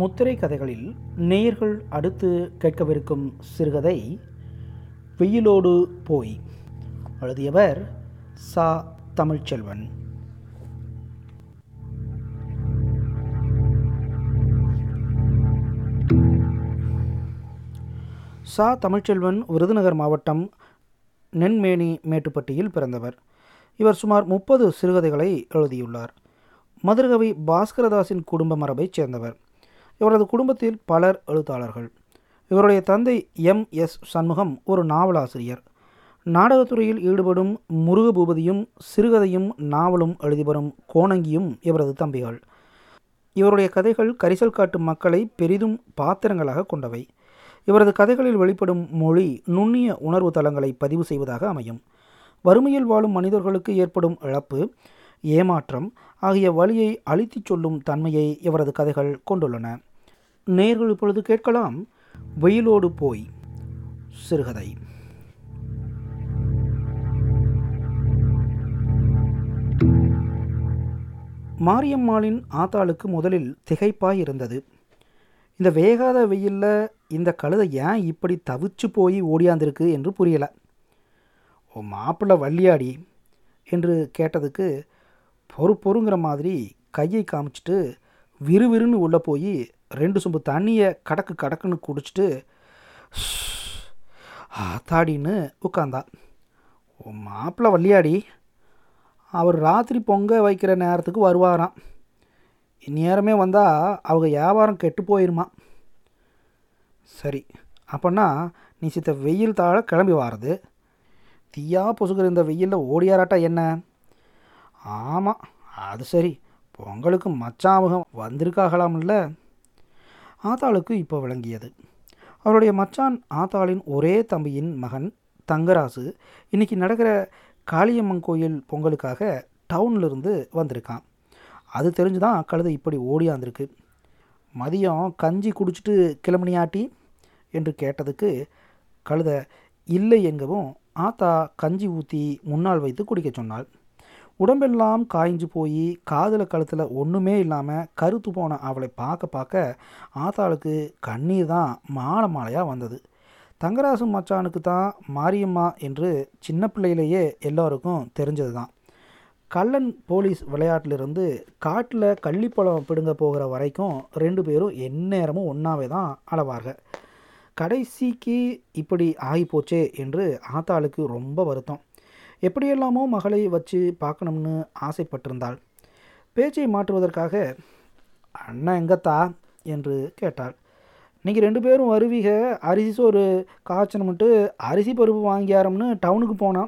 முத்திரை கதைகளில் நேயர்கள் அடுத்து கேட்கவிருக்கும் சிறுகதை வெயிலோடு போய் எழுதியவர் சா தமிழ்ச்செல்வன் சா தமிழ்ச்செல்வன் விருதுநகர் மாவட்டம் நென்மேனி மேட்டுப்பட்டியில் பிறந்தவர் இவர் சுமார் முப்பது சிறுகதைகளை எழுதியுள்ளார் மதுரகவி பாஸ்கரதாசின் குடும்ப மரபைச் சேர்ந்தவர் இவரது குடும்பத்தில் பலர் எழுத்தாளர்கள் இவருடைய தந்தை எம் எஸ் சண்முகம் ஒரு நாவலாசிரியர் நாடகத்துறையில் ஈடுபடும் முருகபூபதியும் சிறுகதையும் நாவலும் எழுதி வரும் கோணங்கியும் இவரது தம்பிகள் இவருடைய கதைகள் கரிசல் காட்டும் மக்களை பெரிதும் பாத்திரங்களாக கொண்டவை இவரது கதைகளில் வெளிப்படும் மொழி நுண்ணிய உணர்வு தளங்களை பதிவு செய்வதாக அமையும் வறுமையில் வாழும் மனிதர்களுக்கு ஏற்படும் இழப்பு ஏமாற்றம் ஆகிய வழியை அழித்துச் சொல்லும் தன்மையை இவரது கதைகள் கொண்டுள்ளன நேர்கள் இப்பொழுது கேட்கலாம் வெயிலோடு போய் சிறுகதை மாரியம்மாளின் ஆத்தாளுக்கு முதலில் திகைப்பாய் இருந்தது இந்த வேகாத வெயிலில் இந்த கழுதை ஏன் இப்படி தவிச்சு போய் ஓடியாந்திருக்கு என்று புரியலை ஓ மாப்பிள்ளை வள்ளியாடி என்று கேட்டதுக்கு பொறு பொறுங்கிற மாதிரி கையை காமிச்சிட்டு விறுவிறுன்னு உள்ளே போய் ரெண்டு சொம்பு தண்ணியை கடக்கு கடக்குன்னு குடிச்சிட்டு ஆத்தாடின்னு உட்காந்தா ஓ மாப்பிள்ளை வள்ளியாடி அவர் ராத்திரி பொங்க வைக்கிற நேரத்துக்கு வருவாராம் இந்நேரமே வந்தால் அவங்க வியாபாரம் கெட்டு போயிருமா சரி அப்போன்னா நீ சித்த வெயில் தாழ கிளம்பி வாரது தீயா பொசுக்கிற இந்த வெயிலில் ஓடியாராட்டா என்ன ஆமாம் அது சரி பொங்கலுக்கு மச்சாமுகம் வந்திருக்காகலாம்ல ஆத்தாளுக்கு இப்போ விளங்கியது அவருடைய மச்சான் ஆத்தாளின் ஒரே தம்பியின் மகன் தங்கராசு இன்றைக்கி நடக்கிற காளியம்மன் கோயில் பொங்கலுக்காக டவுன்லேருந்து வந்திருக்கான் அது தெரிஞ்சு தான் கழுதை இப்படி ஓடியாந்திருக்கு மதியம் கஞ்சி குடிச்சிட்டு கிளம்புனியாட்டி என்று கேட்டதுக்கு கழுதை இல்லை எங்கவும் ஆத்தா கஞ்சி ஊற்றி முன்னால் வைத்து குடிக்க சொன்னாள் உடம்பெல்லாம் காய்ஞ்சு போய் காதில் கழுத்தில் ஒன்றுமே இல்லாமல் கருத்து போன அவளை பார்க்க பார்க்க ஆத்தாளுக்கு கண்ணீர் தான் மாலை மாலையாக வந்தது தங்கராசு மச்சானுக்கு தான் மாரியம்மா என்று சின்ன பிள்ளையிலேயே எல்லோருக்கும் தெரிஞ்சது தான் கள்ளன் போலீஸ் விளையாட்டிலிருந்து காட்டில் கள்ளிப்பழம் பிடுங்க போகிற வரைக்கும் ரெண்டு பேரும் எந்நேரமும் ஒன்றாவே தான் அளவார்கள் கடைசிக்கு இப்படி ஆகிப்போச்சே என்று ஆத்தாளுக்கு ரொம்ப வருத்தம் எப்படியெல்லாமோ மகளை வச்சு பார்க்கணும்னு ஆசைப்பட்டிருந்தாள் பேச்சை மாற்றுவதற்காக அண்ணன் எங்கத்தா என்று கேட்டாள் நீங்கள் ரெண்டு பேரும் வருவீக அரிசி சோறு காய்ச்சணும்ட்டு அரிசி பருப்பு வாங்கியாரம்னு டவுனுக்கு போனான்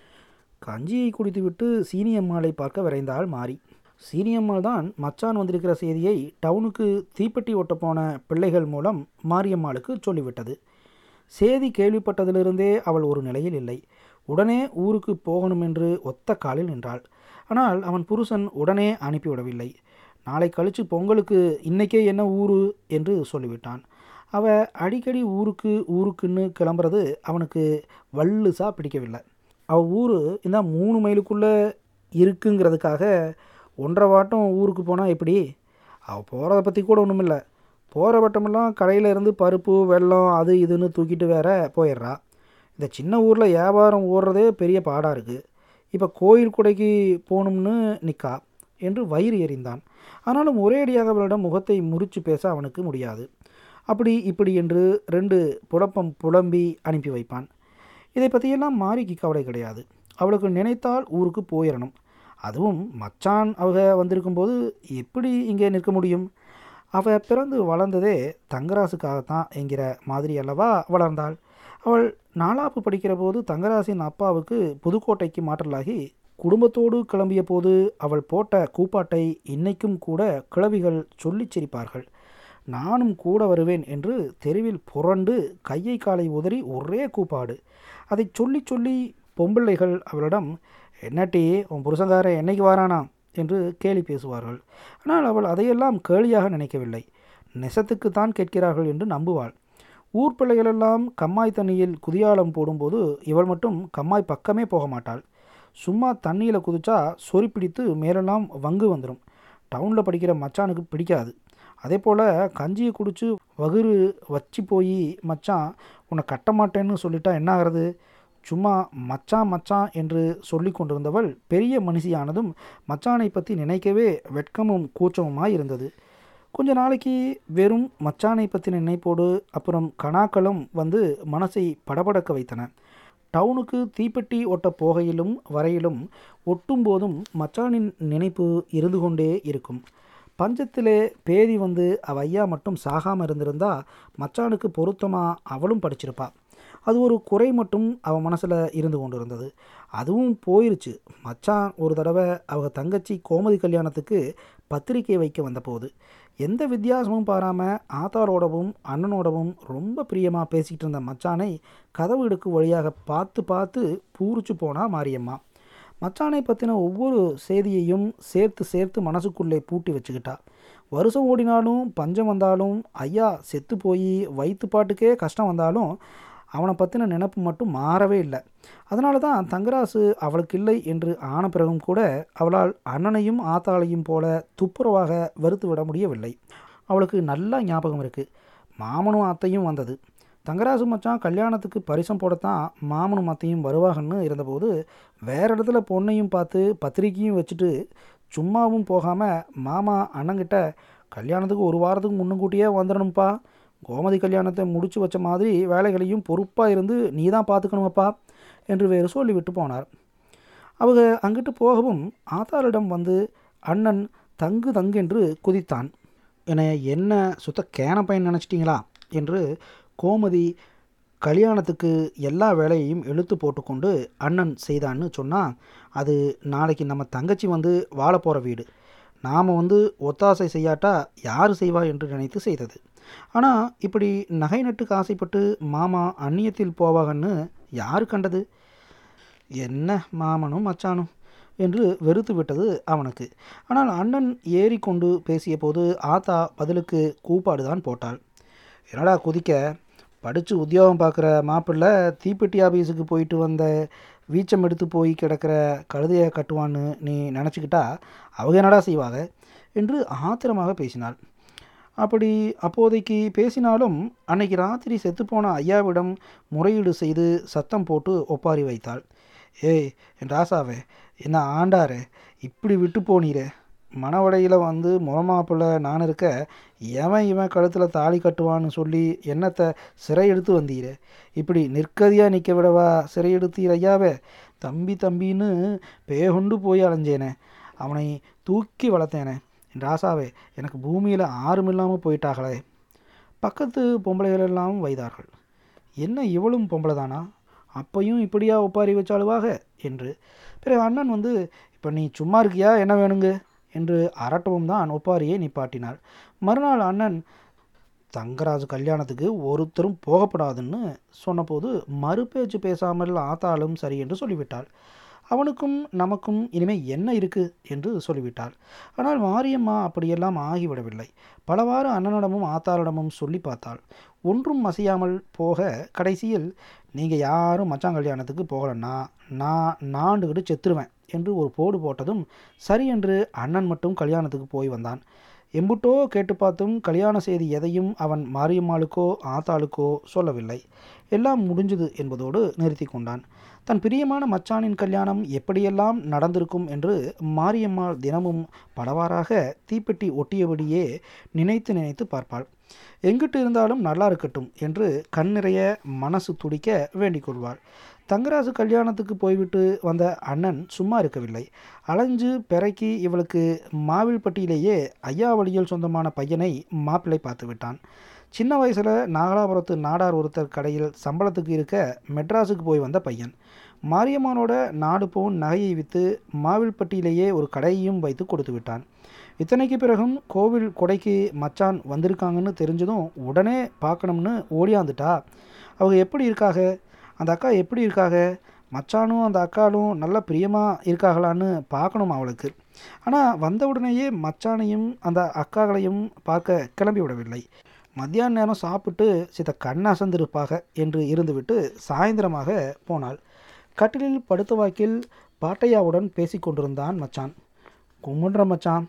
கஞ்சியை குடித்துவிட்டு சீனியம்மாளை பார்க்க விரைந்தாள் மாறி சீனியம்மாள் தான் மச்சான் வந்திருக்கிற செய்தியை டவுனுக்கு தீப்பெட்டி ஒட்ட போன பிள்ளைகள் மூலம் மாரியம்மாளுக்கு சொல்லிவிட்டது செய்தி கேள்விப்பட்டதிலிருந்தே அவள் ஒரு நிலையில் இல்லை உடனே ஊருக்கு போகணும் என்று ஒத்த காலில் நின்றாள் ஆனால் அவன் புருஷன் உடனே அனுப்பிவிடவில்லை நாளை கழித்து பொங்கலுக்கு இன்றைக்கே என்ன ஊரு என்று சொல்லிவிட்டான் அவ அடிக்கடி ஊருக்கு ஊருக்குன்னு கிளம்புறது அவனுக்கு வல்லுசாக பிடிக்கவில்லை அவள் ஊர் இந்த மூணு மைலுக்குள்ளே இருக்குங்கிறதுக்காக ஒன்றரை வாட்டம் ஊருக்கு போனால் எப்படி அவள் போகிறத பற்றி கூட ஒன்றும் இல்லை போகிற வட்டமெல்லாம் கடையில் இருந்து பருப்பு வெல்லம் அது இதுன்னு தூக்கிட்டு வேற போயிடுறா இந்த சின்ன ஊரில் வியாபாரம் ஓடுறதே பெரிய பாடாக இருக்குது இப்போ கோயில் குடைக்கு போகணும்னு நிற்கா என்று வயிறு எறிந்தான் ஆனாலும் ஒரே அடியாக அவளிடம் முகத்தை முறித்து பேச அவனுக்கு முடியாது அப்படி இப்படி என்று ரெண்டு புலப்பம் புலம்பி அனுப்பி வைப்பான் இதை பற்றியெல்லாம் மாறிக்கு கவலை கிடையாது அவளுக்கு நினைத்தால் ஊருக்கு போயிடணும் அதுவும் மச்சான் அவங்க வந்திருக்கும்போது எப்படி இங்கே நிற்க முடியும் அவள் பிறந்து வளர்ந்ததே தங்கராசுக்காகத்தான் என்கிற மாதிரி அல்லவா வளர்ந்தாள் அவள் நாலாப்பு படிக்கிற போது தங்கராசின் அப்பாவுக்கு புதுக்கோட்டைக்கு மாற்றலாகி குடும்பத்தோடு கிளம்பிய போது அவள் போட்ட கூப்பாட்டை இன்னைக்கும் கூட கிழவிகள் சொல்லிச் சிரிப்பார்கள் நானும் கூட வருவேன் என்று தெருவில் புரண்டு கையை காலை உதறி ஒரே கூப்பாடு அதை சொல்லி சொல்லி பொம்பிள்ளைகள் அவளிடம் என்னட்டி உன் புருஷங்காரன் என்னைக்கு வாரானா என்று கேலி பேசுவார்கள் ஆனால் அவள் அதையெல்லாம் கேலியாக நினைக்கவில்லை நெசத்துக்கு தான் கேட்கிறார்கள் என்று நம்புவாள் ஊர் பிள்ளைகளெல்லாம் கம்மாய் தண்ணியில் குதியாலம் போடும்போது இவள் மட்டும் கம்மாய் பக்கமே போக மாட்டாள் சும்மா தண்ணியில் குதிச்சா சொறி பிடித்து மேலெல்லாம் வங்கு வந்துடும் டவுனில் படிக்கிற மச்சானுக்கு பிடிக்காது அதே போல் கஞ்சியை குடித்து வகுறு வச்சு போய் மச்சான் உன்னை கட்ட மாட்டேன்னு சொல்லிட்டா என்ன ஆகிறது சும்மா மச்சான் மச்சான் என்று சொல்லி கொண்டிருந்தவள் பெரிய மனுஷியானதும் மச்சானை பற்றி நினைக்கவே வெட்கமும் கூச்சமுமாய் இருந்தது கொஞ்ச நாளைக்கு வெறும் மச்சானை பற்றின நினைப்போடு அப்புறம் கணாக்களும் வந்து மனசை படபடக்க வைத்தன டவுனுக்கு தீப்பெட்டி ஒட்ட போகையிலும் வரையிலும் ஒட்டும் போதும் மச்சானின் நினைப்பு இருந்து கொண்டே இருக்கும் பஞ்சத்திலே பேதி வந்து அவ ஐயா மட்டும் சாகாமல் இருந்திருந்தா மச்சானுக்கு பொருத்தமாக அவளும் படிச்சிருப்பா அது ஒரு குறை மட்டும் அவன் மனசில் இருந்து கொண்டு இருந்தது அதுவும் போயிருச்சு மச்சான் ஒரு தடவை அவங்க தங்கச்சி கோமதி கல்யாணத்துக்கு பத்திரிக்கை வைக்க வந்தபோது எந்த வித்தியாசமும் பாராமல் ஆத்தாரோடவும் அண்ணனோடவும் ரொம்ப பிரியமாக பேசிக்கிட்டு இருந்த மச்சானை கதவு இடுக்கு வழியாக பார்த்து பார்த்து பூரிச்சு போனா மாரியம்மா மச்சானை பற்றின ஒவ்வொரு செய்தியையும் சேர்த்து சேர்த்து மனசுக்குள்ளே பூட்டி வச்சுக்கிட்டா வருஷம் ஓடினாலும் பஞ்சம் வந்தாலும் ஐயா செத்து போய் வயிற்று பாட்டுக்கே கஷ்டம் வந்தாலும் அவனை பற்றின நினப்பு மட்டும் மாறவே இல்லை அதனால தான் தங்கராசு அவளுக்கு இல்லை என்று ஆன பிறகும் கூட அவளால் அண்ணனையும் ஆத்தாளையும் போல துப்புரவாக வெறுத்து விட முடியவில்லை அவளுக்கு நல்லா ஞாபகம் இருக்குது மாமனும் அத்தையும் வந்தது தங்கராசு மச்சான் கல்யாணத்துக்கு பரிசம் போடத்தான் மாமனும் அத்தையும் வருவாங்கன்னு இருந்தபோது வேற இடத்துல பொண்ணையும் பார்த்து பத்திரிக்கையும் வச்சுட்டு சும்மாவும் போகாமல் மாமா அண்ணங்கிட்ட கல்யாணத்துக்கு ஒரு வாரத்துக்கு முன்னுக்கூட்டியே வந்துடணும்ப்பா கோமதி கல்யாணத்தை முடிச்சு வச்ச மாதிரி வேலைகளையும் பொறுப்பாக இருந்து நீ தான் பார்த்துக்கணுமப்பா என்று வேறு சொல்லிவிட்டு போனார் அவங்க அங்கிட்டு போகவும் ஆத்தாளிடம் வந்து அண்ணன் தங்கு தங்கென்று குதித்தான் என்னை என்ன சுத்த கேன பையன் நினச்சிட்டிங்களா என்று கோமதி கல்யாணத்துக்கு எல்லா வேலையையும் இழுத்து போட்டுக்கொண்டு அண்ணன் செய்தான்னு சொன்னால் அது நாளைக்கு நம்ம தங்கச்சி வந்து வாழ போகிற வீடு நாம் வந்து ஒத்தாசை செய்யாட்டா யார் செய்வா என்று நினைத்து செய்தது ஆனால் இப்படி நகை நட்டுக்கு ஆசைப்பட்டு மாமா அந்நியத்தில் போவாகன்னு யார் கண்டது என்ன மாமனும் மச்சானும் என்று வெறுத்து விட்டது அவனுக்கு ஆனால் அண்ணன் ஏறிக்கொண்டு பேசிய போது ஆத்தா பதிலுக்கு கூப்பாடு தான் போட்டாள் என்னடா குதிக்க படித்து உத்தியோகம் பார்க்குற மாப்பிள்ளை தீப்பெட்டி ஆஃபீஸுக்கு போயிட்டு வந்த வீச்சம் எடுத்து போய் கிடக்கிற கழுதையை கட்டுவான்னு நீ நினச்சிக்கிட்டா அவங்க என்னடா செய்வாங்க என்று ஆத்திரமாக பேசினாள் அப்படி அப்போதைக்கு பேசினாலும் அன்னைக்கு ராத்திரி செத்துப்போன ஐயாவிடம் முறையீடு செய்து சத்தம் போட்டு ஒப்பாரி வைத்தாள் ஏய் என் ராசாவே என்ன ஆண்டாரே இப்படி விட்டு போனீரே மணவடையில் வந்து முறமாப்பிள்ள நான் இருக்க எவன் இவன் கழுத்தில் தாலி கட்டுவான்னு சொல்லி என்னத்தை சிறை எடுத்து வந்தீரே இப்படி நிற்கதியாக நிற்க விடவா சிறை எடுத்தீர் ஐயாவே தம்பி தம்பின்னு பேகொண்டு போய் அலைஞ்சேனே அவனை தூக்கி வளர்த்தேனே என் ராசாவே எனக்கு பூமியில் ஆறும் இல்லாமல் போயிட்டாங்களே பக்கத்து பொம்பளைகள் எல்லாம் வைத்தார்கள் என்ன இவளும் பொம்பளை தானா அப்பையும் இப்படியா ஒப்பாரி வச்சாளுவாக என்று பிறகு அண்ணன் வந்து இப்போ நீ சும்மா இருக்கியா என்ன வேணுங்க என்று அரட்டவும் தான் ஒப்பாரியை நிப்பாட்டினார் மறுநாள் அண்ணன் தங்கராஜு கல்யாணத்துக்கு ஒருத்தரும் போகப்படாதுன்னு சொன்னபோது மறுபேச்சு பேசாமல் ஆத்தாலும் சரி என்று சொல்லிவிட்டாள் அவனுக்கும் நமக்கும் இனிமேல் என்ன இருக்கு என்று சொல்லிவிட்டாள் ஆனால் மாரியம்மா அப்படியெல்லாம் ஆகிவிடவில்லை பலவாறு அண்ணனிடமும் ஆத்தாளிடமும் சொல்லி பார்த்தாள் ஒன்றும் அசையாமல் போக கடைசியில் நீங்கள் யாரும் மச்சான் கல்யாணத்துக்கு போகலன்னா நான் நாண்டுக்கிட்டு செத்துருவேன் என்று ஒரு போடு போட்டதும் சரி என்று அண்ணன் மட்டும் கல்யாணத்துக்கு போய் வந்தான் எம்புட்டோ கேட்டு பார்த்தும் கல்யாண செய்தி எதையும் அவன் மாரியம்மாளுக்கோ ஆத்தாளுக்கோ சொல்லவில்லை எல்லாம் முடிஞ்சது என்பதோடு நிறுத்தி கொண்டான் தன் பிரியமான மச்சானின் கல்யாணம் எப்படியெல்லாம் நடந்திருக்கும் என்று மாரியம்மாள் தினமும் பலவாறாக தீப்பெட்டி ஒட்டியபடியே நினைத்து நினைத்து பார்ப்பாள் எங்கிட்டு இருந்தாலும் நல்லா இருக்கட்டும் என்று கண் நிறைய மனசு துடிக்க வேண்டிக் கொள்வாள் தங்கராசு கல்யாணத்துக்கு போய்விட்டு வந்த அண்ணன் சும்மா இருக்கவில்லை அலைஞ்சு பிறக்கி இவளுக்கு மாவில்பட்டியிலேயே ஐயாவளியில் சொந்தமான பையனை மாப்பிள்ளை பார்த்து விட்டான் சின்ன வயசில் நாகலாபுரத்து நாடார் ஒருத்தர் கடையில் சம்பளத்துக்கு இருக்க மெட்ராஸுக்கு போய் வந்த பையன் மாரியம்மனோட நாடு பவுன் நகையை விற்று மாவில்பட்டியிலேயே ஒரு கடையையும் வைத்து கொடுத்து விட்டான் இத்தனைக்கு பிறகும் கோவில் கொடைக்கு மச்சான் வந்திருக்காங்கன்னு தெரிஞ்சதும் உடனே பார்க்கணும்னு ஓடியாந்துட்டா அவங்க எப்படி இருக்காக அந்த அக்கா எப்படி இருக்காக மச்சானும் அந்த அக்காலும் நல்ல பிரியமாக இருக்காங்களான்னு பார்க்கணும் அவளுக்கு ஆனால் வந்த உடனேயே மச்சானையும் அந்த அக்காக்களையும் பார்க்க கிளம்பி விடவில்லை மத்தியான நேரம் சாப்பிட்டு சித்த கண் அசந்திருப்பாக என்று இருந்துவிட்டு சாயந்தரமாக போனாள் கட்டிலில் படுத்த வாக்கில் பாட்டையாவுடன் பேசி கொண்டிருந்தான் மச்சான் கும்பிடுற மச்சான்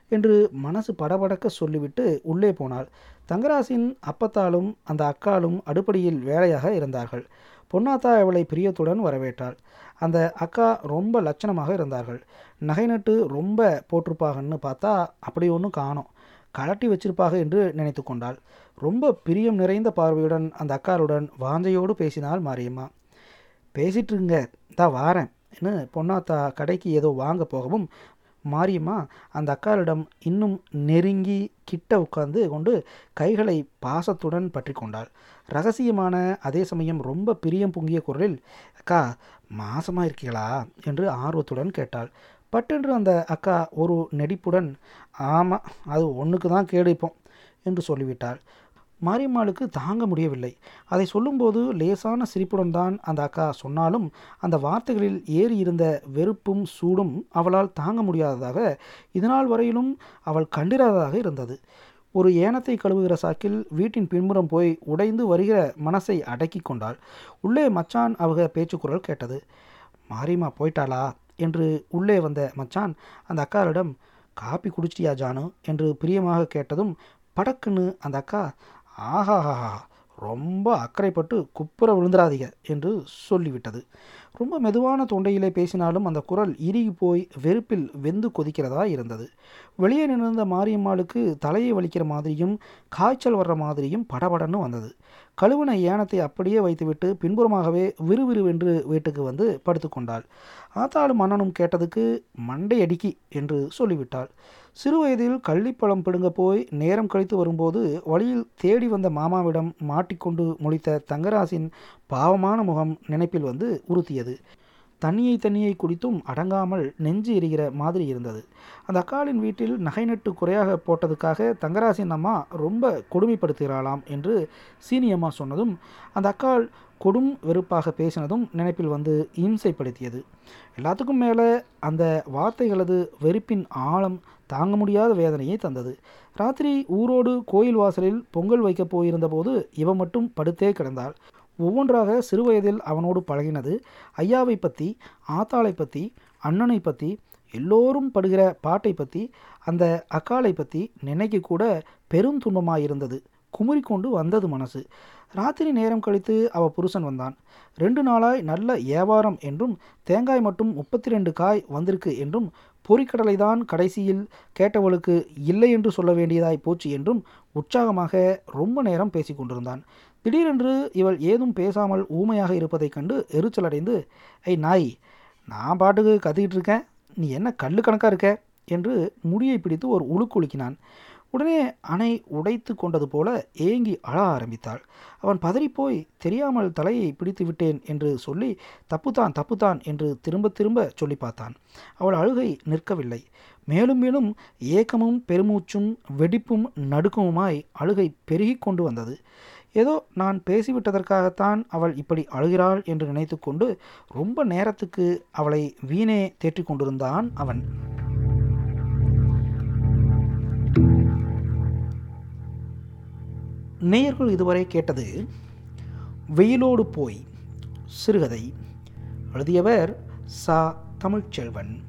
என்று மனசு படபடக்க சொல்லிவிட்டு உள்ளே போனாள் தங்கராசின் அப்பத்தாலும் அந்த அக்காலும் அடுப்படியில் வேலையாக இருந்தார்கள் பொன்னாத்தா அவளை பிரியத்துடன் வரவேற்றாள் அந்த அக்கா ரொம்ப லட்சணமாக இருந்தார்கள் நகை நட்டு ரொம்ப போட்டிருப்பாங்கன்னு பார்த்தா அப்படி ஒன்றும் காணோம் கலட்டி வச்சிருப்பாக என்று நினைத்து கொண்டாள் ரொம்ப பிரியம் நிறைந்த பார்வையுடன் அந்த அக்காளுடன் வாஞ்சையோடு பேசினாள் மாரியம்மா பேசிட்டுருங்க தான் வாரேன் என்று பொன்னாத்தா கடைக்கு ஏதோ வாங்க போகவும் மாரியம்மா அந்த அக்காளிடம் இன்னும் நெருங்கி கிட்ட உட்கார்ந்து கொண்டு கைகளை பாசத்துடன் பற்றி கொண்டாள் ரகசியமான அதே சமயம் ரொம்ப பிரியம் பொங்கிய குரலில் அக்கா மாசமாக இருக்கீங்களா என்று ஆர்வத்துடன் கேட்டாள் பட்டென்று அந்த அக்கா ஒரு நெடிப்புடன் ஆமாம் அது ஒன்றுக்கு தான் கேடிப்போம் என்று சொல்லிவிட்டாள் மாரியம்மாளுக்கு தாங்க முடியவில்லை அதை சொல்லும்போது லேசான சிரிப்புடன் தான் அந்த அக்கா சொன்னாலும் அந்த வார்த்தைகளில் ஏறி இருந்த வெறுப்பும் சூடும் அவளால் தாங்க முடியாததாக இதனால் வரையிலும் அவள் கண்டிராததாக இருந்தது ஒரு ஏனத்தை கழுவுகிற சாக்கில் வீட்டின் பின்புறம் போய் உடைந்து வருகிற மனசை அடக்கி கொண்டாள் உள்ளே மச்சான் அவங்க பேச்சுக்குரல் கேட்டது மாரியம்மா போயிட்டாளா என்று உள்ளே வந்த மச்சான் அந்த அக்காளிடம் காப்பி குடிச்சிட்டியா ஜானு என்று பிரியமாக கேட்டதும் படக்குன்னு அந்த அக்கா ஆஹாஹாஹா ரொம்ப அக்கறைப்பட்டு குப்புற விழுந்துடாதீங்க என்று சொல்லிவிட்டது ரொம்ப மெதுவான தொண்டையிலே பேசினாலும் அந்த குரல் இறுகி போய் வெறுப்பில் வெந்து கொதிக்கிறதா இருந்தது வெளியே நின்றிருந்த மாரியம்மாளுக்கு தலையை வலிக்கிற மாதிரியும் காய்ச்சல் வர்ற மாதிரியும் படபடன்னு வந்தது கழுவின ஏனத்தை அப்படியே வைத்துவிட்டு பின்புறமாகவே விறுவிறுவென்று வீட்டுக்கு வந்து படுத்துக்கொண்டாள் ஆத்தாளும் மன்னனும் கேட்டதுக்கு மண்டை அடிக்கி என்று சொல்லிவிட்டாள் சிறுவயதில் கள்ளிப்பழம் பிடுங்க போய் நேரம் கழித்து வரும்போது வழியில் தேடி வந்த மாமாவிடம் மாட்டிக்கொண்டு முழித்த தங்கராசின் பாவமான முகம் நினைப்பில் வந்து உறுத்தியது தண்ணியை தண்ணியை குடித்தும் அடங்காமல் நெஞ்சு எரிகிற மாதிரி இருந்தது அந்த அக்காளின் வீட்டில் நகை நட்டு குறையாக போட்டதுக்காக தங்கராசின் அம்மா ரொம்ப கொடுமைப்படுத்துகிறாளாம் என்று சீனியம்மா சொன்னதும் அந்த அக்காள் கொடும் வெறுப்பாக பேசினதும் நினைப்பில் வந்து இம்சைப்படுத்தியது எல்லாத்துக்கும் மேலே அந்த வார்த்தைகளது வெறுப்பின் ஆழம் தாங்க முடியாத வேதனையை தந்தது ராத்திரி ஊரோடு கோயில் வாசலில் பொங்கல் வைக்கப் போயிருந்தபோது இவ மட்டும் படுத்தே கிடந்தாள் ஒவ்வொன்றாக சிறுவயதில் அவனோடு பழகினது ஐயாவை பற்றி ஆத்தாளை பற்றி அண்ணனை பற்றி எல்லோரும் படுகிற பாட்டை பற்றி அந்த அக்காளை பற்றி நினைக்க கூட பெரும் துன்பமாக இருந்தது குமுறி கொண்டு வந்தது மனசு ராத்திரி நேரம் கழித்து அவ புருஷன் வந்தான் ரெண்டு நாளாய் நல்ல வியாபாரம் என்றும் தேங்காய் மட்டும் முப்பத்தி ரெண்டு காய் வந்திருக்கு என்றும் பொறிக்கடலை தான் கடைசியில் கேட்டவளுக்கு இல்லை என்று சொல்ல வேண்டியதாய் போச்சு என்றும் உற்சாகமாக ரொம்ப நேரம் பேசி கொண்டிருந்தான் திடீரென்று இவள் ஏதும் பேசாமல் ஊமையாக இருப்பதைக் கண்டு எரிச்சலடைந்து ஐய் நாய் நான் பாட்டுக்கு கத்திக்கிட்டு இருக்கேன் நீ என்ன கல்லு கணக்காக இருக்க என்று முடியை பிடித்து ஒரு உழுக்குலுக்கினான் உடனே அணை உடைத்து கொண்டது போல ஏங்கி அழ ஆரம்பித்தாள் அவன் பதறிப்போய் தெரியாமல் தலையை பிடித்து விட்டேன் என்று சொல்லி தப்புதான் தப்புதான் என்று திரும்ப திரும்ப சொல்லி பார்த்தான் அவள் அழுகை நிற்கவில்லை மேலும் மேலும் ஏக்கமும் பெருமூச்சும் வெடிப்பும் நடுக்கமுமாய் அழுகை பெருகி கொண்டு வந்தது ஏதோ நான் பேசிவிட்டதற்காகத்தான் அவள் இப்படி அழுகிறாள் என்று நினைத்து கொண்டு ரொம்ப நேரத்துக்கு அவளை வீணே தேற்றிக் கொண்டிருந்தான் அவன் நேயர்கள் இதுவரை கேட்டது வெயிலோடு போய் சிறுகதை எழுதியவர் சா தமிழ்ச்செல்வன்